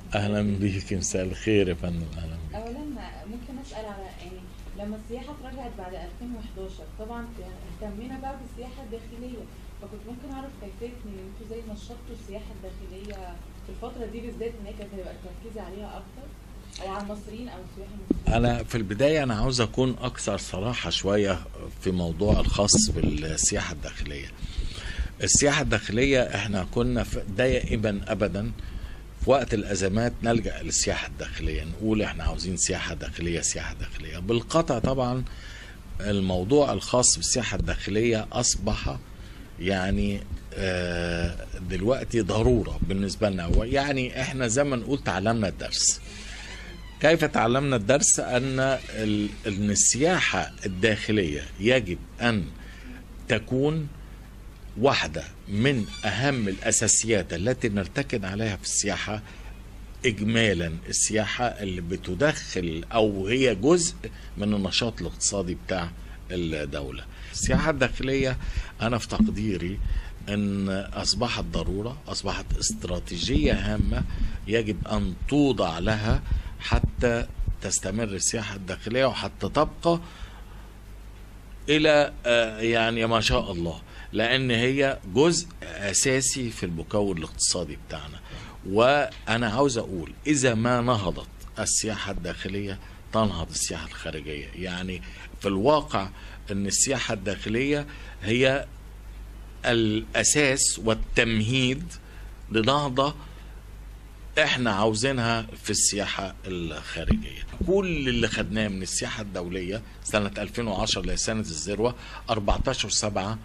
اهلا بيك مساء الخير يا فندم اهلا بيك اولا ممكن اسال على يعني لما السياحه اترجعت بعد 2011 طبعا اهتمينا بقى بالسياحه الداخليه فكنت ممكن اعرف كيفيه ان انتوا زي نشطتوا السياحه الداخليه في الفتره دي بالذات ان هي كانت هيبقى التركيز عليها اكتر او على المصريين او السياح المصريين انا في البدايه انا عاوز اكون اكثر صراحه شويه في موضوع الخاص بالسياحه الداخليه السياحه الداخليه احنا كنا في- دائما ابدا في وقت الازمات نلجا للسياحه الداخليه نقول احنا عاوزين سياحه داخليه سياحه داخليه بالقطع طبعا الموضوع الخاص بالسياحه الداخليه اصبح يعني آه، دلوقتي ضروره بالنسبه لنا يعني احنا زي ما نقول تعلمنا الدرس كيف تعلمنا الدرس ان ال- ان السياحه الداخليه يجب ان تكون واحده من اهم الاساسيات التي نرتكز عليها في السياحه اجمالا السياحه اللي بتدخل او هي جزء من النشاط الاقتصادي بتاع الدوله السياحه الداخليه انا في تقديري ان اصبحت ضروره اصبحت استراتيجيه هامه يجب ان توضع لها حتى تستمر السياحه الداخليه وحتى تبقى الى آه، يعني ما شاء الله لان هي جزء اساسي في المكون الاقتصادي بتاعنا وانا عاوز اقول اذا ما نهضت السياحه الداخليه تنهض السياحه الخارجيه يعني في الواقع ان السياحه الداخليه هي الاساس والتمهيد لنهضه احنا عاوزينها في السياحة الخارجية كل اللي خدناه من السياحة الدولية سنة 2010 اللي هي سنة الذروة 14 سبعة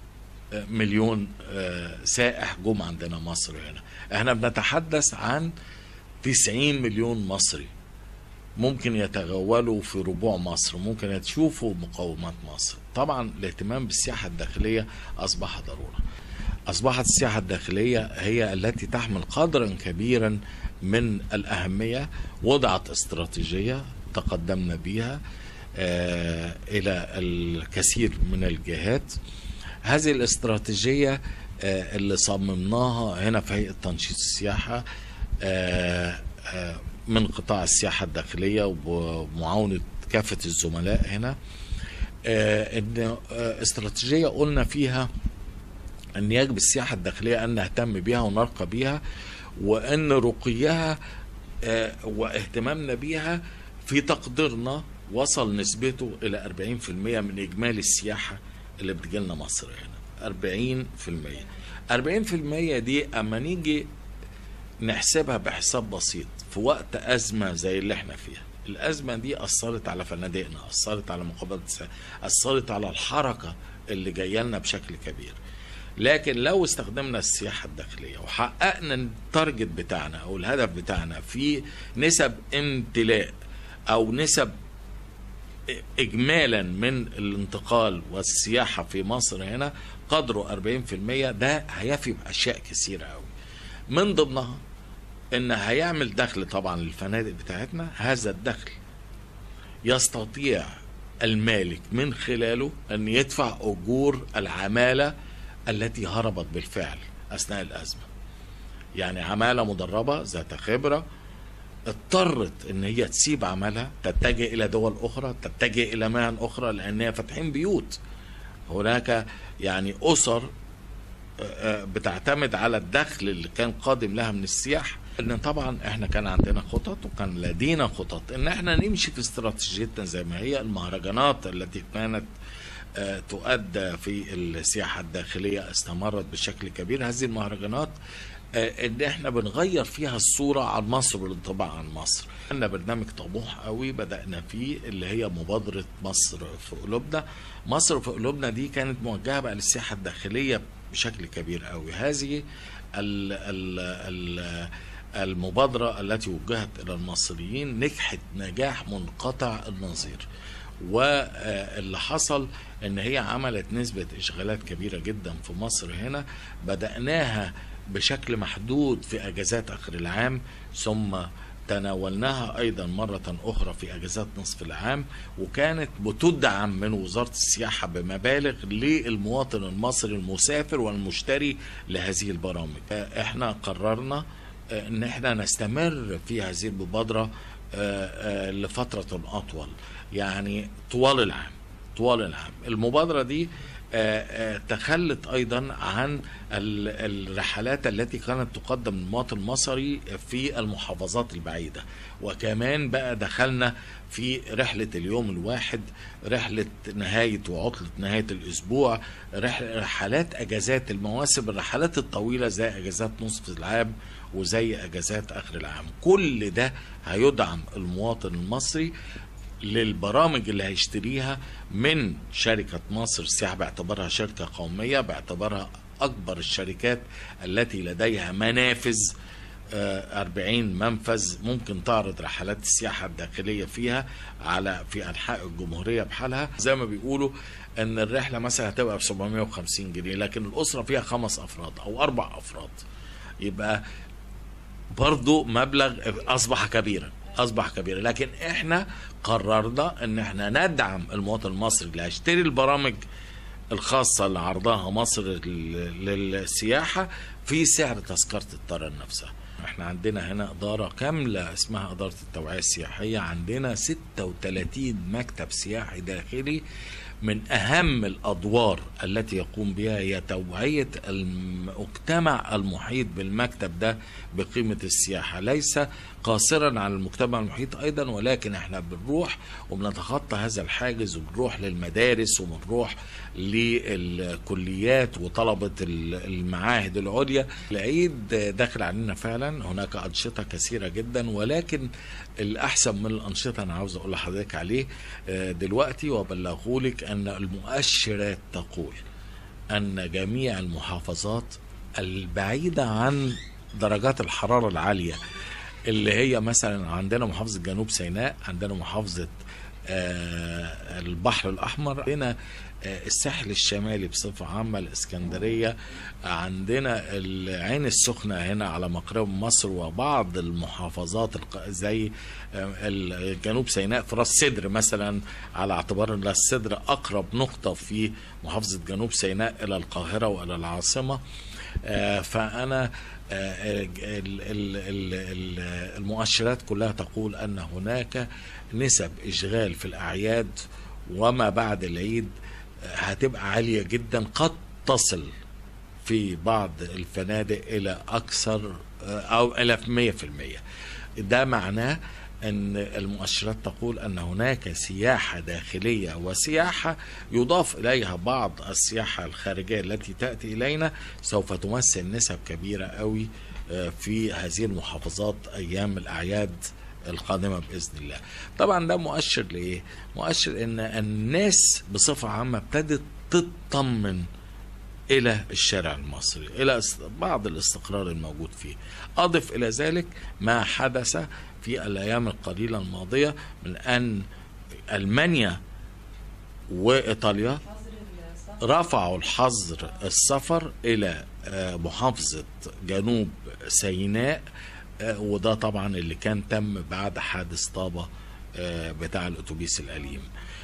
مليون آه، سائح جم عندنا مصر هنا احنا بنتحدث عن 90 مليون مصري ممكن يتغولوا في ربوع مصر ممكن يشوفوا مقومات مصر طبعا الاهتمام بالسياحة الداخلية أصبح ضرورة أصبحت السياحة الداخلية هي التي تحمل قدرا كبيرا من الأهمية وضعت استراتيجية تقدمنا بها آه، إلى الكثير من الجهات هذه الاستراتيجية آه، اللي صممناها هنا في هيئة تنشيط السياحة آه، آه، من قطاع السياحة الداخلية وبمعاونة كافة الزملاء هنا آه، ان آه، استراتيجية قلنا فيها ان يجب السياحه الداخليه ان نهتم بها ونرقى بها وان رقيها آه، واهتمامنا بها في تقديرنا وصل نسبته الى 40% من اجمالي السياحه اللي بتجيلنا مصر هنا 40% 40% دي اما نيجي نحسبها بحساب بسيط في وقت أزمة زي اللي احنا فيها الأزمة دي أثرت على فنادقنا أثرت على مقابلة السياحة أثرت على الحركة اللي جاية لنا بشكل كبير لكن لو استخدمنا السياحة الداخلية وحققنا التارجت بتاعنا أو الهدف بتاعنا في نسب امتلاء أو نسب إجمالا من الانتقال والسياحة في مصر هنا قدره 40% ده هيفي بأشياء كثيرة أوي من ضمنها ان هيعمل دخل طبعا للفنادق بتاعتنا هذا الدخل يستطيع المالك من خلاله ان يدفع اجور العماله التي هربت بالفعل اثناء الازمه يعني عماله مدربه ذات خبره اضطرت ان هي تسيب عملها تتجه الى دول اخرى تتجه الى مهن اخرى لان هي فاتحين بيوت هناك يعني اسر بتعتمد على الدخل اللي كان قادم لها من السياحه ان طبعا احنا كان عندنا خطط وكان لدينا خطط ان احنا نمشي في استراتيجيتنا زي ما هي المهرجانات التي كانت آه، تؤدى في السياحه الداخليه استمرت بشكل كبير هذه المهرجانات آه، ان احنا بنغير فيها الصوره عن مصر والانطباع عن مصر عندنا برنامج طموح قوي بدانا فيه اللي هي مبادره مصر في قلوبنا مصر في قلوبنا دي كانت موجهه بقى للسياحه الداخليه بشكل كبير قوي هذه ال ال ال المبادرة التي وجهت إلى المصريين نجحت نجاح منقطع النظير واللي حصل ان هي عملت نسبة اشغالات كبيرة جدا في مصر هنا بدأناها بشكل محدود في اجازات اخر العام ثم تناولناها ايضا مرة اخرى في اجازات نصف العام وكانت بتدعم من وزارة السياحة بمبالغ للمواطن المصري المسافر والمشتري لهذه البرامج احنا قررنا آه، ان احنا نستمر في هذه المبادره آه، آه، لفتره اطول يعني طوال العام طوال العام المبادره دي آه، آه، تخلت ايضا عن ال- الرحلات التي كانت تقدم للمواطن المصري في المحافظات البعيده وكمان بقى دخلنا في رحله اليوم الواحد رحله نهايه وعطله نهايه الاسبوع رح- رحلات اجازات المواسم الرحلات الطويله زي اجازات نصف العام وزي اجازات اخر العام كل ده هيدعم المواطن المصري للبرامج اللي هيشتريها من شركة مصر السياحة باعتبارها شركة قومية باعتبارها أكبر الشركات التي لديها منافذ آه، 40 منفذ ممكن تعرض رحلات السياحة الداخلية فيها على في أنحاء الجمهورية بحالها زي ما بيقولوا أن الرحلة مثلا هتبقى ب 750 جنيه لكن الأسرة فيها خمس أفراد أو أربع أفراد يبقى برضو مبلغ اصبح كبيرا اصبح كبيرا لكن احنا قررنا ان احنا ندعم المواطن المصري اللي هيشتري البرامج الخاصة اللي عرضها مصر لل- للسياحة في سعر تذكرة الطيران نفسها احنا عندنا هنا إدارة كاملة اسمها إدارة التوعية السياحية عندنا 36 مكتب سياحي داخلي من أهم الأدوار التي يقوم بها هي توعية المجتمع المحيط بالمكتب ده بقيمة السياحة ليس قاصرا على المجتمع المحيط أيضا ولكن احنا بنروح وبنتخطى هذا الحاجز وبنروح للمدارس وبنروح للكليات وطلبة المعاهد العليا العيد داخل علينا فعلا هناك أنشطة كثيرة جدا ولكن الأحسن من الأنشطة أنا عاوز أقول لحضرتك عليه آه، دلوقتي وبلغهولك أن المؤشرات تقول أن جميع المحافظات البعيدة عن درجات الحرارة العالية اللي هي مثلا عندنا محافظة جنوب سيناء عندنا محافظة آه، البحر الأحمر عندنا آه، الساحل الشمالي بصفة عامة الإسكندرية عندنا العين السخنة هنا على مقرب مصر وبعض المحافظات الق- زي آه، ال- جنوب سيناء في راس سدر مثلا على اعتبار ان راس سدر أقرب نقطة في محافظة جنوب سيناء إلى القاهرة وإلى العاصمة آه، فأنا آه، ال- ال- ال- ال- المؤشرات كلها تقول أن هناك نسب إشغال في الأعياد وما بعد العيد آه، هتبقى عالية جدا قد تصل في بعض الفنادق إلى أكثر آه، أو إلى 100% ده معناه أن المؤشرات تقول أن هناك سياحة داخلية وسياحة يضاف إليها بعض السياحة الخارجية التي تأتي إلينا سوف تمثل نسب كبيرة قوي آه، في هذه المحافظات أيام الأعياد القادمة بإذن الله طبعا ده مؤشر لإيه؟ مؤشر أن الناس بصفة عامة ابتدت تطمن الى الشارع المصري الى است- بعض الاستقرار الموجود فيه اضف الى ذلك ما حدث في الايام القليله الماضيه من ان المانيا وايطاليا حظر السفر رفعوا الحظر السفر الى آه، محافظه جنوب سيناء آه، وده طبعا اللي كان تم بعد حادث طابه آه، بتاع الاتوبيس الاليم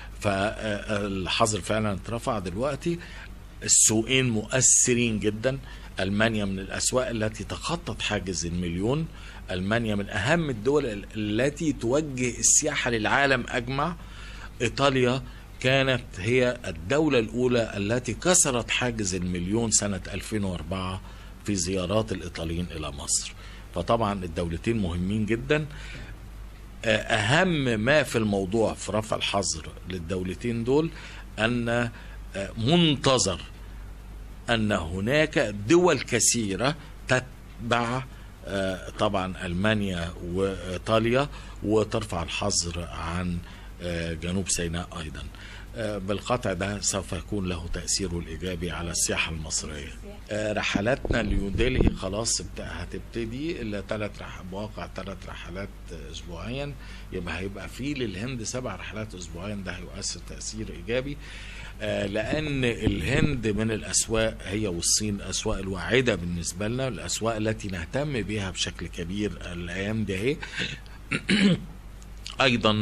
فالحظر فعلا اترفع دلوقتي السوقين مؤثرين جدا المانيا من الاسواق التي تخطت حاجز المليون المانيا من اهم الدول ال- التي توجه السياحه للعالم اجمع ايطاليا كانت هي الدولة الأولى التي كسرت حاجز المليون سنة 2004 في زيارات الإيطاليين إلى مصر فطبعا الدولتين مهمين جدا آه، أهم ما في الموضوع في رفع الحظر للدولتين دول أن آه، منتظر أن هناك دول كثيرة تتبع آه، طبعا ألمانيا وإيطاليا وترفع الحظر عن آه، جنوب سيناء أيضا آه، بالقطع ده سوف يكون له تأثيره الإيجابي على السياحة المصرية آه، رحلاتنا لنيودلهي خلاص بت- هتبتدي إلا ثلاث رح... مواقع ثلاث رحلات آه، أسبوعيا يبقى هيبقى في للهند سبع رحلات أسبوعيا ده هيؤثر تأثير إيجابي آه، لأن الهند من الأسواق هي والصين الأسواق الواعدة بالنسبة لنا الأسواق التي نهتم بها بشكل كبير الأيام دي اهي ايضا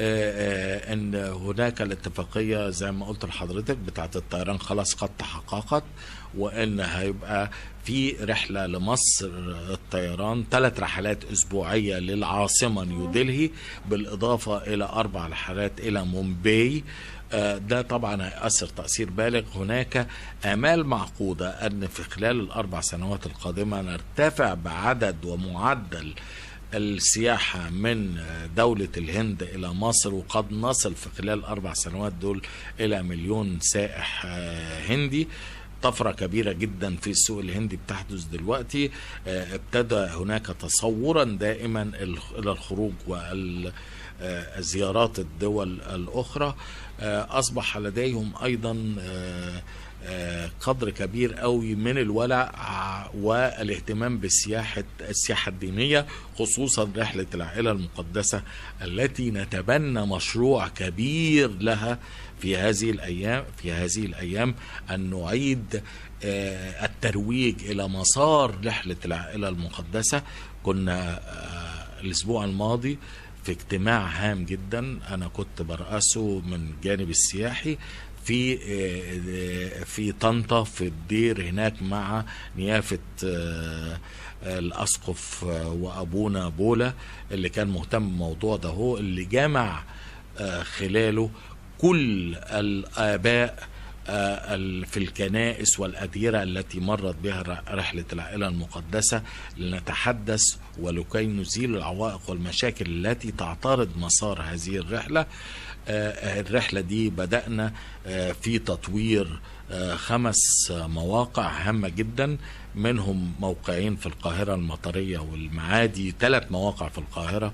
آه، آه، ان هناك الاتفاقيه زي ما قلت لحضرتك بتاعه الطيران خلاص قد تحققت وان هيبقى في رحله لمصر الطيران ثلاث رحلات اسبوعيه للعاصمه نيودلهي بالاضافه الى اربع رحلات الى مومباي آه، ده طبعا هيأثر تأثير بالغ هناك آمال معقودة أن في خلال الأربع سنوات القادمة نرتفع بعدد ومعدل السياحة من دولة الهند إلى مصر وقد نصل في خلال الأربع سنوات دول إلى مليون سائح آه، هندي طفرة كبيرة جدا في السوق الهندي بتحدث دلوقتي آه، ابتدى هناك تصورا دائما الخ- إلى الخروج وال آه، زيارات الدول الأخرى آه، أصبح لديهم أيضا آه، آه، قدر كبير قوي من الولع ع- والاهتمام بالسياحة السياحة الدينية خصوصا رحلة العائلة المقدسة التي نتبنى مشروع كبير لها في هذه الأيام في هذه الأيام أن نعيد آه، الترويج إلى مسار رحلة العائلة المقدسة كنا آه، الأسبوع الماضي في اجتماع هام جدا أنا كنت برأسه من الجانب السياحي في آه، في طنطا في الدير هناك مع نيافة آه، الأسقف آه، وأبونا بولا اللي كان مهتم بالموضوع ده هو اللي جمع آه، خلاله كل الآباء آه، ال- في الكنائس والأديرة التي مرت بها ر- رحلة العائلة المقدسة لنتحدث ولكي نزيل العوائق والمشاكل التي تعترض مسار هذه الرحلة آه، الرحلة دي بدأنا آه، في تطوير آه، خمس آه، مواقع هامة جدا منهم موقعين في القاهرة المطرية والمعادي ثلاث مواقع في القاهرة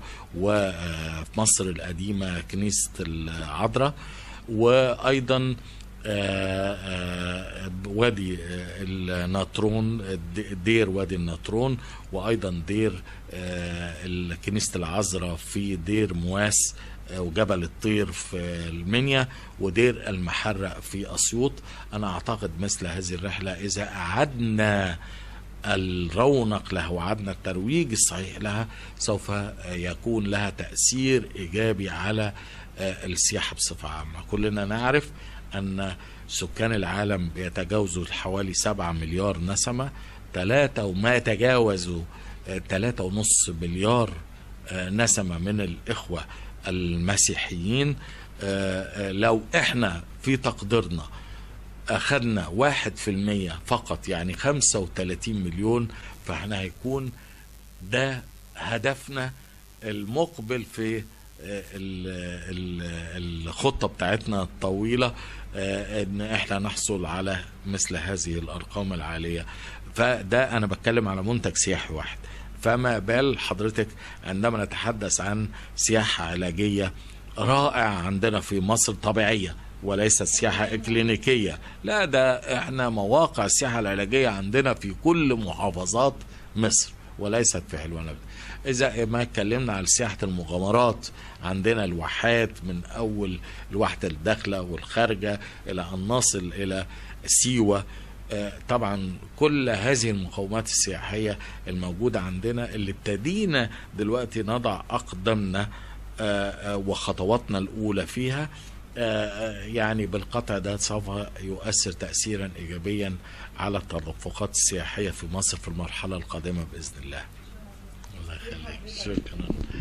وفي مصر القديمة كنيسة العذراء وأيضا آه، آه، وادي آه، النطرون الد- دير وادي النطرون وايضا دير آه، ال- كنيسه العذراء في دير مواس آه، وجبل الطير في المنيا ودير المحرق في اسيوط انا اعتقد مثل هذه الرحله اذا اعدنا الرونق لها وعدنا الترويج الصحيح لها سوف يكون لها تأثير إيجابي على آه، السياحة بصفة عامة كلنا نعرف أن سكان العالم بيتجاوزوا حوالي 7 مليار نسمة ثلاثة وما يتجاوزوا آه، ثلاثة ونص مليار آه، نسمة من الإخوة المسيحيين آه، آه، لو احنا في تقديرنا أخذنا واحد في المية فقط يعني خمسة وتلاتين مليون فاحنا هيكون ده هدفنا المقبل في آه، ال- ال- الخطة بتاعتنا الطويلة آه، ان احنا نحصل على مثل هذه الارقام العالية فده انا بتكلم على منتج سياحي واحد فما بال حضرتك عندما نتحدث عن سياحة علاجية رائع عندنا في مصر طبيعية وليست سياحة إكلينيكية لا ده احنا مواقع السياحة العلاجية عندنا في كل محافظات مصر وليست في حلوان أبدا إذا ما اتكلمنا على سياحة المغامرات عندنا الواحات من أول الواحة الداخلة والخارجة إلى أن نصل إلى سيوة آه، طبعا كل هذه المقومات السياحية الموجودة عندنا اللي ابتدينا دلوقتي نضع أقدامنا آه، آه، وخطواتنا الأولى فيها آه، آه، يعني بالقطع ده سوف يؤثر تأثيرا إيجابيا على التدفقات السياحية في مصر في المرحلة القادمة بإذن الله الله يخليك شكرا